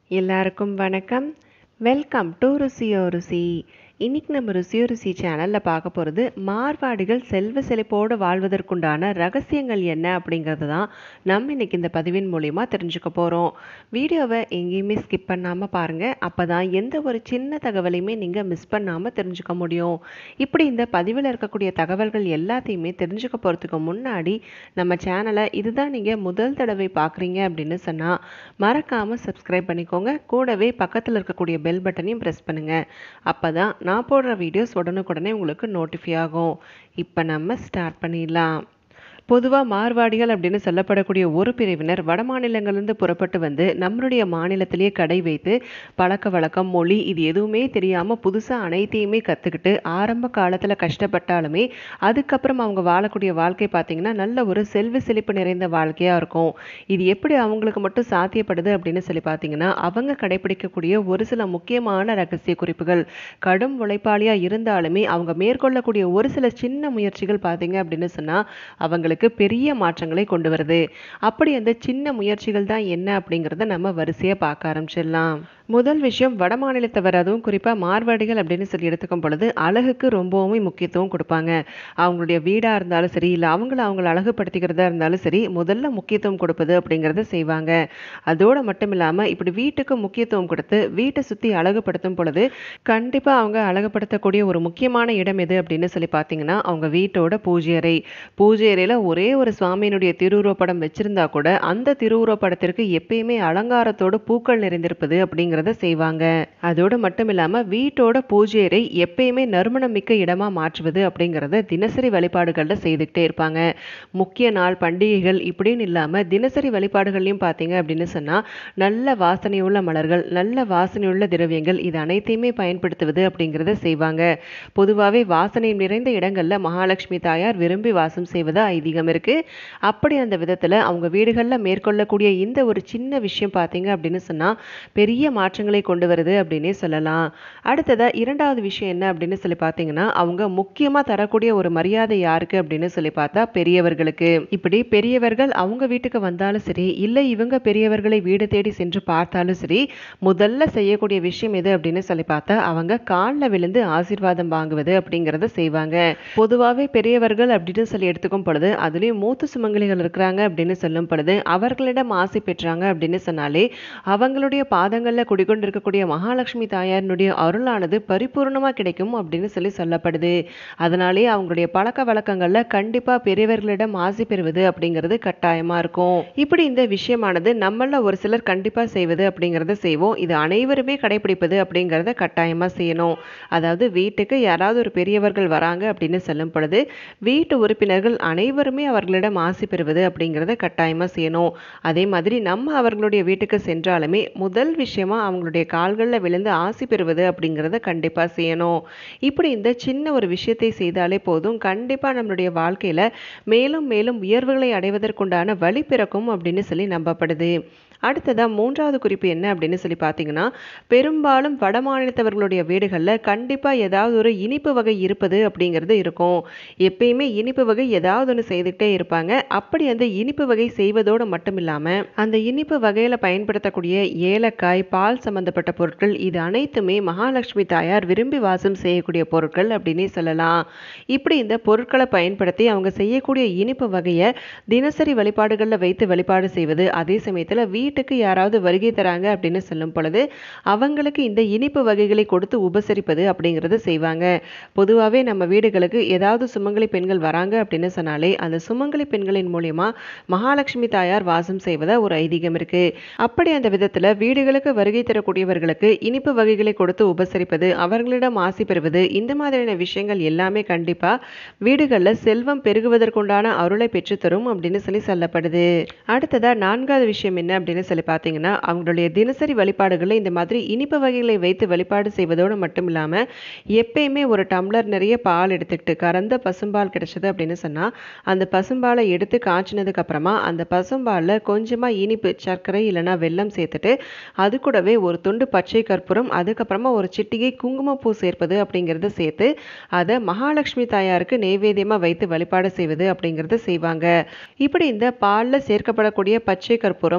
எல்லாருக்கும் வணக்கம் welcome to ருசியோ ருசி இன்னைக்கு நம்ம ருசியோ ருசி சேனலில் பார்க்க போகிறது மார்வாடிகள் செல்வ செழிப்போடு வாழ்வதற்குண்டான ரகசியங்கள் என்ன அப்படிங்கிறது தான் நம்ம இன்னைக்கு இந்த பதிவின் மூலிமா தெரிஞ்சுக்க போகிறோம் வீடியோவை எங்கேயுமே ஸ்கிப் பண்ணாமல் பாருங்கள் அப்போ தான் எந்த ஒரு சின்ன தகவலையுமே நீங்கள் மிஸ் பண்ணாமல் தெரிஞ்சுக்க முடியும் இப்படி இந்த பதிவில் இருக்கக்கூடிய தகவல்கள் எல்லாத்தையுமே தெரிஞ்சுக்க போகிறதுக்கு முன்னாடி நம்ம சேனலை இதுதான் நீங்கள் முதல் தடவை பார்க்குறீங்க அப்படின்னு சொன்னால் மறக்காமல் சப்ஸ்கிரைப் பண்ணிக்கோங்க கூடவே பக்கத்தில் இருக்கக்கூடிய பெல் பட்டனையும் ப்ரெஸ் பண்ணுங்கள் அப்போ தான் நான் போடுற வீடியோஸ் உடனுக்குடனே உங்களுக்கு நோட்டிஃபை ஆகும் இப்போ நம்ம ஸ்டார்ட் பண்ணிடலாம் பொதுவாக மார்வாடிகள் அப்படின்னு சொல்லப்படக்கூடிய ஒரு பிரிவினர் வட மாநிலங்கள்லேருந்து புறப்பட்டு வந்து நம்மளுடைய மாநிலத்திலேயே கடை வைத்து பழக்க வழக்கம் மொழி இது எதுவுமே தெரியாமல் புதுசாக அனைத்தையுமே கற்றுக்கிட்டு ஆரம்ப காலத்தில் கஷ்டப்பட்டாலுமே அதுக்கப்புறம் அவங்க வாழக்கூடிய வாழ்க்கை பார்த்திங்கன்னா நல்ல ஒரு செல்வ செழிப்பு நிறைந்த வாழ்க்கையாக இருக்கும் இது எப்படி அவங்களுக்கு மட்டும் சாத்தியப்படுது அப்படின்னு சொல்லி பார்த்தீங்கன்னா அவங்க கடைபிடிக்கக்கூடிய ஒரு சில முக்கியமான ரகசிய குறிப்புகள் கடும் உழைப்பாளியாக இருந்தாலுமே அவங்க மேற்கொள்ளக்கூடிய ஒரு சில சின்ன முயற்சிகள் பார்த்தீங்க அப்படின்னு சொன்னால் அவங்களுக்கு அவங்களுக்கு பெரிய மாற்றங்களை கொண்டு வருது அப்படி அந்த சின்ன முயற்சிகள் தான் என்ன அப்படிங்கிறத நம்ம வரிசையாக பார்க்க ஆரம்பிச்சிடலாம் முதல் விஷயம் வட மாநிலத்தவர் அதுவும் குறிப்பாக மார்வாடிகள் அப்படின்னு சொல்லி எடுத்துக்கும் பொழுது அழகுக்கு ரொம்பவுமே முக்கியத்துவம் கொடுப்பாங்க அவங்களுடைய வீடாக இருந்தாலும் சரி இல்லை அவங்கள அவங்கள அழகுபடுத்திக்கிறதா இருந்தாலும் சரி முதல்ல முக்கியத்துவம் கொடுப்பது அப்படிங்கிறத செய்வாங்க அதோடு மட்டும் இல்லாமல் இப்படி வீட்டுக்கு முக்கியத்துவம் கொடுத்து வீட்டை சுற்றி அழகுபடுத்தும் பொழுது கண்டிப்பாக அவங்க அழகுபடுத்தக்கூடிய ஒரு முக்கியமான இடம் எது அப்படின்னு சொல்லி பார்த்தீங்கன்னா அவங்க வீட்டோட பூஜை அறை பூஜை அறையில் ஒரே ஒரு சுவாமியினுடைய திருவுருவப்படம் வச்சிருந்தா கூட அந்த திருவுருவப்படத்திற்கு எப்பயுமே அலங்காரத்தோடு பூக்கள் நிறைந்திருப்பது அப்படிங்கிறத செய்வாங்க அதோடு மட்டும் இல்லாமல் வீட்டோட பூஜை அறை எப்பயுமே நறுமணம் மிக்க இடமாக மாற்றுவது அப்படிங்கிறத தினசரி வழிபாடுகளில் செய்துக்கிட்டே இருப்பாங்க முக்கிய நாள் பண்டிகைகள் இப்படின்னு இல்லாமல் தினசரி வழிபாடுகள்லையும் பார்த்தீங்க அப்படின்னு சொன்னால் நல்ல வாசனையுள்ள மலர்கள் நல்ல வாசனையுள்ள திரவியங்கள் இது அனைத்தையுமே பயன்படுத்துவது அப்படிங்கிறத செய்வாங்க பொதுவாகவே வாசனை நிறைந்த இடங்களில் மகாலட்சுமி தாயார் விரும்பி வாசம் செய்வது ஐதீகம் இருக்குது அப்படி அந்த விதத்தில் அவங்க வீடுகளில் மேற்கொள்ளக்கூடிய இந்த ஒரு சின்ன விஷயம் பார்த்தீங்க அப்படின்னு சொன்னால் பெரிய மாற்றங்களை கொண்டு வருது அப்படின்னே சொல்லலாம் அடுத்ததாக இரண்டாவது விஷயம் என்ன அப்படின்னு சொல்லி பார்த்தீங்கன்னா அவங்க முக்கியமாக தரக்கூடிய ஒரு மரியாதை யாருக்கு அப்படின்னு சொல்லி பார்த்தா பெரியவர்களுக்கு இப்படி பெரியவர்கள் அவங்க வீட்டுக்கு வந்தாலும் சரி இல்லை இவங்க பெரியவர்களை வீடு தேடி சென்று பார்த்தாலும் சரி முதல்ல செய்யக்கூடிய விஷயம் எது அப்படின்னு சொல்லி பார்த்தா அவங்க காலில் விழுந்து ஆசீர்வாதம் வாங்குவது அப்படிங்கிறத செய்வாங்க பொதுவாகவே பெரியவர்கள் அப்படின்னு சொல்லி எடுத்துக்கும் பொழுது அதுலேயும் மூத்த சுமங்கலிகள் இருக்கிறாங்க அப்படின்னு சொல்லும் பொழுது அவர்களிடம் ஆசை பெற்றாங்க அப்படின்னு சொன்னாலே அவங்களுடைய பாதங்களில் குடிக்கொண்டிருக்கக்கூடிய மகாலட்சுமி தாயாரினுடைய அருளானது பரிபூர்ணமாக கிடைக்கும் அப்படின்னு சொல்லி சொல்லப்படுது அதனாலே அவங்களுடைய பழக்க வழக்கங்களில் கண்டிப்பாக பெரியவர்களிடம் ஆசை பெறுவது அப்படிங்கிறது கட்டாயமாக இருக்கும் இப்படி இந்த விஷயமானது நம்மள ஒரு சிலர் கண்டிப்பாக செய்வது அப்படிங்கிறத செய்வோம் இது அனைவருமே கடைபிடிப்பது அப்படிங்கிறத கட்டாயமாக செய்யணும் அதாவது வீட்டுக்கு யாராவது ஒரு பெரியவர்கள் வராங்க அப்படின்னு சொல்லும் பொழுது வீட்டு உறுப்பினர்கள் அனைவருமே அவர்களிடம் ஆசை பெறுவது அப்படிங்கிறத கட்டாயமாக செய்யணும் அதே மாதிரி நம்ம அவர்களுடைய வீட்டுக்கு சென்றாலுமே முதல் விஷயமா அவங்களுடைய கால்களில் விழுந்து ஆசை பெறுவது அப்படிங்கிறத கண்டிப்பாக செய்யணும் இப்படி இந்த சின்ன ஒரு விஷயத்தை செய்தாலே போதும் கண்டிப்பாக நம்மளுடைய வாழ்க்கையில் மேலும் மேலும் உயர்வுகளை அடைவதற்குண்டான வழி பிறக்கும் அப்படின்னு சொல்லி நம்பப்படுது அடுத்ததாக மூன்றாவது குறிப்பு என்ன அப்படின்னு சொல்லி பார்த்தீங்கன்னா பெரும்பாலும் வட மாநிலத்தவர்களுடைய வீடுகளில் கண்டிப்பாக ஏதாவது ஒரு இனிப்பு வகை இருப்பது அப்படிங்கிறது இருக்கும் எப்பயுமே இனிப்பு வகை ஏதாவது ஒன்று செய்துக்கிட்டே இருப்பாங்க அப்படி அந்த இனிப்பு வகை செய்வதோடு மட்டும் இல்லாமல் அந்த இனிப்பு வகையில் பயன்படுத்தக்கூடிய ஏலக்காய் பால் சம்பந்தப்பட்ட பொருட்கள் இது அனைத்துமே மகாலட்சுமி தாயார் விரும்பி வாசம் செய்யக்கூடிய பொருட்கள் அப்படின்னே சொல்லலாம் இப்படி இந்த பொருட்களை பயன்படுத்தி அவங்க செய்யக்கூடிய இனிப்பு வகையை தினசரி வழிபாடுகளில் வைத்து வழிபாடு செய்வது அதே சமயத்தில் வீட்டுக்கு யாராவது வருகை தராங்க அப்படின்னு சொல்லும் பொழுது அவங்களுக்கு இந்த இனிப்பு வகைகளை கொடுத்து உபசரிப்பது அப்படிங்கிறத செய்வாங்க பொதுவாகவே நம்ம வீடுகளுக்கு ஏதாவது சுமங்கலி பெண்கள் வராங்க அப்படின்னு சொன்னாலே அந்த சுமங்கலி பெண்களின் மூலியமா மகாலட்சுமி தாயார் வாசம் செய்வதா ஒரு ஐதீகம் இருக்கு அப்படி அந்த விதத்தில் வீடுகளுக்கு வருகை தரக்கூடியவர்களுக்கு இனிப்பு வகைகளை கொடுத்து உபசரிப்பது அவர்களிடம் ஆசை பெறுவது இந்த மாதிரியான விஷயங்கள் எல்லாமே கண்டிப்பாக வீடுகளில் செல்வம் பெருகுவதற்குண்டான அருளை பெற்றுத்தரும் அப்படின்னு சொல்லி சொல்லப்படுது அடுத்ததா நான்காவது விஷயம் என்ன அப்படின்னு சொல்லி பார்த்தீங்கன்னா அவங்களுடைய தினசரி வழிபாடுகளை இந்த மாதிரி இனிப்பு வகைகளை வைத்து வழிபாடு செய்வதோடு மட்டும் இல்லாமல் எப்பயுமே ஒரு டம்ளர் நிறைய பால் எடுத்துக்கிட்டு கறந்த பசும்பால் கிடைச்சது அப்படின்னு சொன்னால் அந்த பசும்பாலை எடுத்து காய்ச்சினதுக்கு அப்புறமா அந்த பசும்பாலில் கொஞ்சமாக இனிப்பு சர்க்கரை இல்லைன்னா வெல்லம் சேர்த்துட்டு அது கூடவே ஒரு துண்டு பச்சை கற்பூரம் அதுக்கப்புறமா ஒரு சிட்டிகை குங்குமப்பூ சேர்ப்பது அப்படிங்கிறத சேர்த்து அதை மகாலட்சுமி தாயாருக்கு நெய்வேத்தியமாக வைத்து வழிபாடு செய்வது அப்படிங்கிறத செய்வாங்க இப்படி இந்த பாலில் சேர்க்கப்படக்கூடிய பச்சை கற்பூரம் மற்றும் குங்கும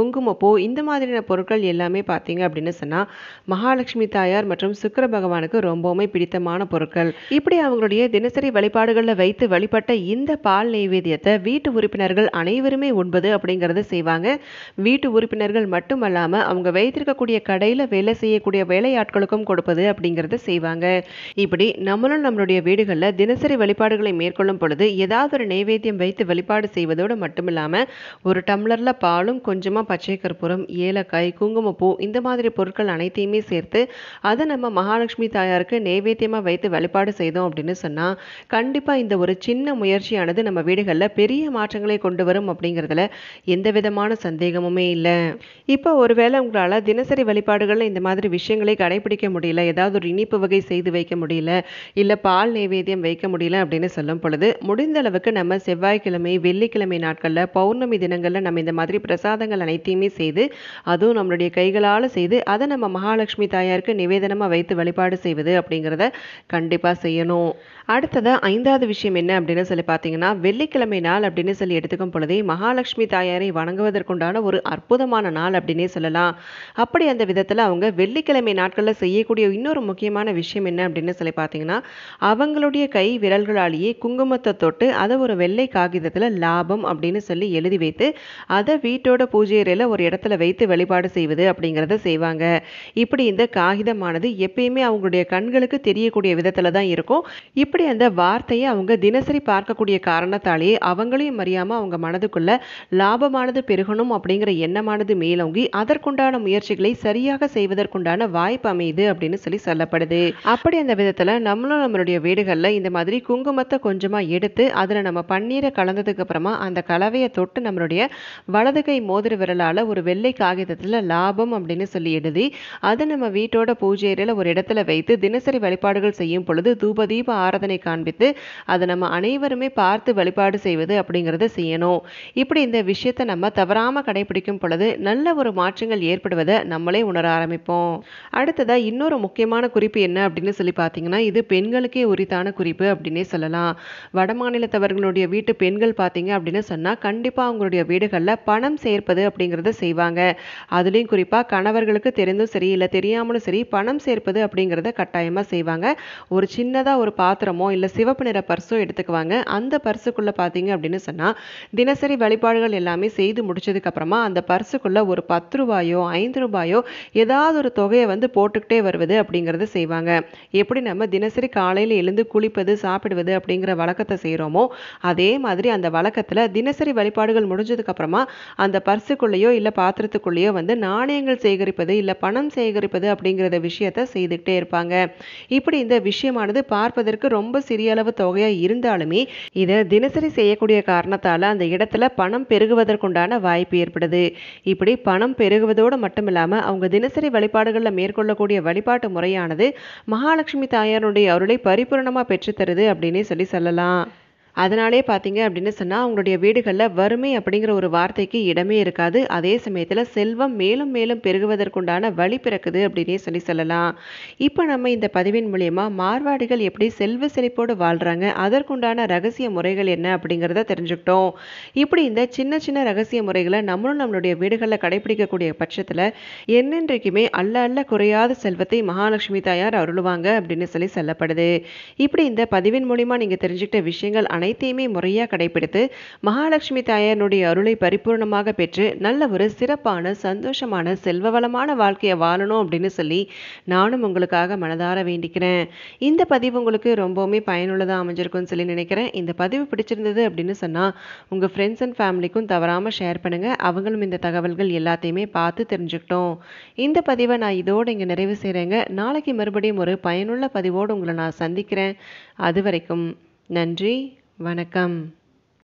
குங்குமப்பூ இந்த மாதிரியான பொருட்கள் எல்லாமே பார்த்தீங்க அப்படின்னு சொன்னால் மகாலட்சுமி தாயார் மற்றும் சுக்கிர பகவானுக்கு ரொம்பவுமே பிடித்தமான பொருட்கள் இப்படி அவங்களுடைய தினசரி வழிபாடுகளில் வைத்து வழிபட்ட இந்த பால் நெய்வேத்தியத்தை வீட்டு உறுப்பினர்கள் அனைவருமே உண்பது அப்படிங்கிறத செய்வாங்க வீட்டு உறுப்பினர்கள் மட்டுமல்லாமல் அவங்க வைத்திருக்கக்கூடிய கடையில் வேலை செய்யக்கூடிய வேலையாட்களுக்கும் கொடுப்பது அப்படிங்கிறத செய்வாங்க இப்படி நம்மளும் நம்மளுடைய வீடுகளில் தினசரி வழிபாடுகளை மேற்கொள்ளும் பொழுது ஏதாவது ஒரு நெய்வேத்தியம் வைத்து வழிபாடு செய்வதோடு மட்டும் இல்லாமல் ஒரு டம்ளரில் பாலும் கொஞ்சமாக பச்சை கற்பூரம் ஏலக்காய் குங்குமப்பூ இந்த மாதிரி பொருட்கள் அனைத்தையுமே சேர்த்து அதை நம்ம மகாலட்சுமி தாயாருக்கு நெய்வேத்தியமாக வைத்து வழிபாடு செய்தோம் அப்படின்னு சொன்னால் கண்டிப்பாக இந்த ஒரு சின்ன முயற்சியானது நம்ம வீடுகளில் பெரிய மாற்றங்களை கொண்டு வரும் அப்படிங்கிறதுல எந்த விதமான சந்தேகமுமே இல்லை இப்போ ஒருவேளை உங்களால் தினசரி வழிபாடுகளில் இந்த மாதிரி விஷயங்களை கடைபிடிக்க முடியல ஏதாவது ஒரு இனிப்பு வகை செய்து வைக்க முடியல இல்லை பால் நைவேத்தியம் வைக்க முடியல அப்படின்னு சொல்லும் பொழுது முடிந்த அளவுக்கு நம்ம செவ்வாய்க்கிழமை வெள்ளிக்கிழமை நாட்களில் பௌர்ணமி தினங்களில் நம்ம இந்த மாதிரி பிரசாதங்கள் அனைத்தையுமே செய்து அதுவும் நம்மளுடைய கைகளால் செய்து அதை நம்ம மகாலட்சுமி தாயாருக்கு நிவேதனமாக வைத்து வழிபாடு செய்வது அப்படிங்கிறத கண்டிப்பாக செய்யணும் அடுத்ததாக ஐந்தாவது விஷயம் என்ன அப்படின்னு சொல்லி பார்த்தீங்கன்னா வெள்ளிக்கிழமை நாள் அப்படின்னு சொல்லி எடுத்துக்கும் பொழுதே மகாலட்சுமி தாயாரை வணங்குவதற்குண்டான ஒரு அற்புதமான நாள் அப்படின்னே சொல்லலாம் அப்படி அந்த விதத்தில் அவங்க வெள்ளிக்கிழமை நாட்களில் செய்யக்கூடிய இன்னொரு முக்கியமான விஷயம் என்ன அப்படின்னு சொல்லி பார்த்தீங்கன்னா அவங்களுடைய கை விரல்களாலேயே குங்குமத்தை தொட்டு அதை ஒரு வெள்ளை காகிதத்தில் லாபம் அப்படின்னு சொல்லி எழுதி வைத்து அதை வீட்டோட பூஜை அறையில் ஒரு இடத்துல வைத்து வழிபாடு செய்வது அப்படிங்கிறத செய்வாங்க இப்படி இந்த காகிதமானது எப்பயுமே அவங்களுடைய கண்களுக்கு தெரியக்கூடிய விதத்தில் தான் இருக்கும் இப்படி அந்த வார்த்தையை அவங்க தினசரி பார்க்கக்கூடிய காரணத்தாலேயே அவங்களையும் அறியாமல் அவங்க மனதுக்குள்ள லாபமானது பெருகணும் அப்படிங்கிற எண்ணமானது மேலோங்கி அதற்குண்டான முயற்சிகளை சரியாக செய்வதற்குண்டான வாய்ப்பு அமையுது அப்படின்னு சொல்லி சொல்லப்படுது அப்படி அந்த விதத்தில் நம்மளும் நம்மளுடைய வீடுகளில் இந்த மாதிரி குங்குமத்தை கொஞ்சமாக எடுத்து அதில் நம்ம பன்னீரை கலந்ததுக்கு அப்புறமா அந்த கலவையை தொட்டு நம்மளுடைய வலது கை மோதிர விரலால் ஒரு வெள்ளை காகிதத்தில் லாபம் அப்படின்னு சொல்லி எழுதி அதை நம்ம வீட்டோட பூஜை அறையில் ஒரு இடத்துல வைத்து தினசரி வழிபாடுகள் செய்யும் பொழுது தூப தீப ஆராதனை காண்பித்து அதை நம்ம அனைவருமே பார்த்து வழிபாடு செய்வது அப்படிங்கிறத செய்யணும் இப்படி இந்த விஷயத்தை நம்ம தவறாமல் கடைபிடிக்கும் பொழுது நல்ல ஒரு மாற்றங்கள் ஏற்படுவதை நம்மளே உணர ஆரம்பிப்போம் அடுத்ததாக இன்னொரு முக்கியமான குறிப்பு என்ன அப்படின்னு சொல்லி பார்த்தீங்கன்னா இது பெண்களுக்கே உரித்தான குறிப்பு அப்படின்னே சொல்லலாம் வட மாநிலத்தவர்களுடைய வீட்டு பெண்கள் பார்த்தீங்க அப்படின்னு சொன்னால் கண்டிப்பாக அவங்களுடைய வீடுகளில் பணம் சேர்ப்பது அப்படிங்கிறத செய்வாங்க அதுலேயும் குறிப்பாக கணவர்களுக்கு தெரிந்தும் சரி இல்லை தெரியாமலும் சரி பணம் சேர்ப்பது அப்படிங்கிறத கட்டாயமாக செய்வாங்க ஒரு சின்னதாக ஒரு பாத்திரமோ இல்லை சிவப்பு நிற பர்ஸோ எடுத்துக்குவாங்க அந்த பர்ஸுக்குள்ளே பார்த்தீங்க அப்படின்னு சொன்னால் தினசரி வழிபாடுகள் எல்லாமே செய்து முடிச்சதுக்கப்புறமா அந்த பர்ஸுக்குள்ளே ஒரு பத்து ரூபாயோ ஐந்து ரூபாயோ ஏதாவது ஒரு தொகையை வந்து போட்டுக்கிட்டே வருவது அப்படிங்கிறத செய்வாங்க எப்படி நம்ம தினசரி காலையில் எழுந்து குளிப்பது சாப்பிடுவது அப்படிங்கிற வழக்கத்தை செய்கிறோமோ அதே மாதிரி அந்த வழக்கத்தில் தினசரி வழிபாடுகள் முடிஞ்சதுக்கப்புறமா அந்த பர்ஸுக்குள்ளேயோ இல்லை பாத்திரத்துக்குள்ளேயோ வந்து நாணயங்கள் சேகரிப்பது இல்லை பணம் சேகரிப்பது அப்படிங்கிறத விஷயத்த செய்துக்கிட்டே இருப்பாங்க இப்படி இந்த விஷயமானது பார்ப்பதற்கு ரொம்ப சிறிய அளவு தொகையாக இருந்தாலுமே இதை தினசரி செய்யக்கூடிய காரணத்தால் அந்த இடத்துல பணம் பெருகுவதற்குண்டான வாய்ப்பு ஏற்படுது இப்படி பணம் பெருகுவதோடு மட்டும் இல்லாமல் அவங்க தினசரி வழிபாடுகளில் மேற்கொள்ளக்கூடிய வழிபாட்டு முறையானது மகாலட்சுமி தாயாருடைய அருளை பரிபூரணமாக பெற்றுத்தருது அப்படின்னே சொல்லி சொல்லலாம் அதனாலே பார்த்தீங்க அப்படின்னு சொன்னால் அவங்களுடைய வீடுகளில் வறுமை அப்படிங்கிற ஒரு வார்த்தைக்கு இடமே இருக்காது அதே சமயத்தில் செல்வம் மேலும் மேலும் பெருகுவதற்குண்டான வழி பிறக்குது அப்படின்னே சொல்லி சொல்லலாம் இப்போ நம்ம இந்த பதிவின் மூலயமா மார்வாடிகள் எப்படி செல்வ செழிப்போடு வாழ்கிறாங்க அதற்குண்டான ரகசிய முறைகள் என்ன அப்படிங்கிறத தெரிஞ்சுக்கிட்டோம் இப்படி இந்த சின்ன சின்ன ரகசிய முறைகளை நம்மளும் நம்மளுடைய வீடுகளில் கடைபிடிக்கக்கூடிய பட்சத்தில் என்னென்றைக்குமே அல்ல அல்ல குறையாத செல்வத்தை மகாலட்சுமி தாயார் அருளுவாங்க அப்படின்னு சொல்லி சொல்லப்படுது இப்படி இந்த பதிவின் மூலிமா நீங்கள் தெரிஞ்சுக்கிட்ட விஷயங்கள் அனைத்தையுமே முறையாக கடைபிடித்து மகாலட்சுமி தாயாருடைய அருளை பரிபூர்ணமாக பெற்று நல்ல ஒரு சிறப்பான சந்தோஷமான செல்வ வளமான வாழ்க்கையை வாழணும் அப்படின்னு சொல்லி நானும் உங்களுக்காக மனதார வேண்டிக்கிறேன் இந்த பதிவு உங்களுக்கு ரொம்பவுமே பயனுள்ளதாக அமைஞ்சிருக்கும்னு சொல்லி நினைக்கிறேன் இந்த பதிவு பிடிச்சிருந்தது அப்படின்னு சொன்னால் உங்கள் ஃப்ரெண்ட்ஸ் அண்ட் ஃபேமிலிக்கும் தவறாமல் ஷேர் பண்ணுங்கள் அவங்களும் இந்த தகவல்கள் எல்லாத்தையுமே பார்த்து தெரிஞ்சுக்கிட்டோம் இந்த பதிவை நான் இதோடு இங்கே நிறைவு செய்கிறேங்க நாளைக்கு மறுபடியும் ஒரு பயனுள்ள பதிவோடு உங்களை நான் சந்திக்கிறேன் அது வரைக்கும் நன்றி வணக்கம்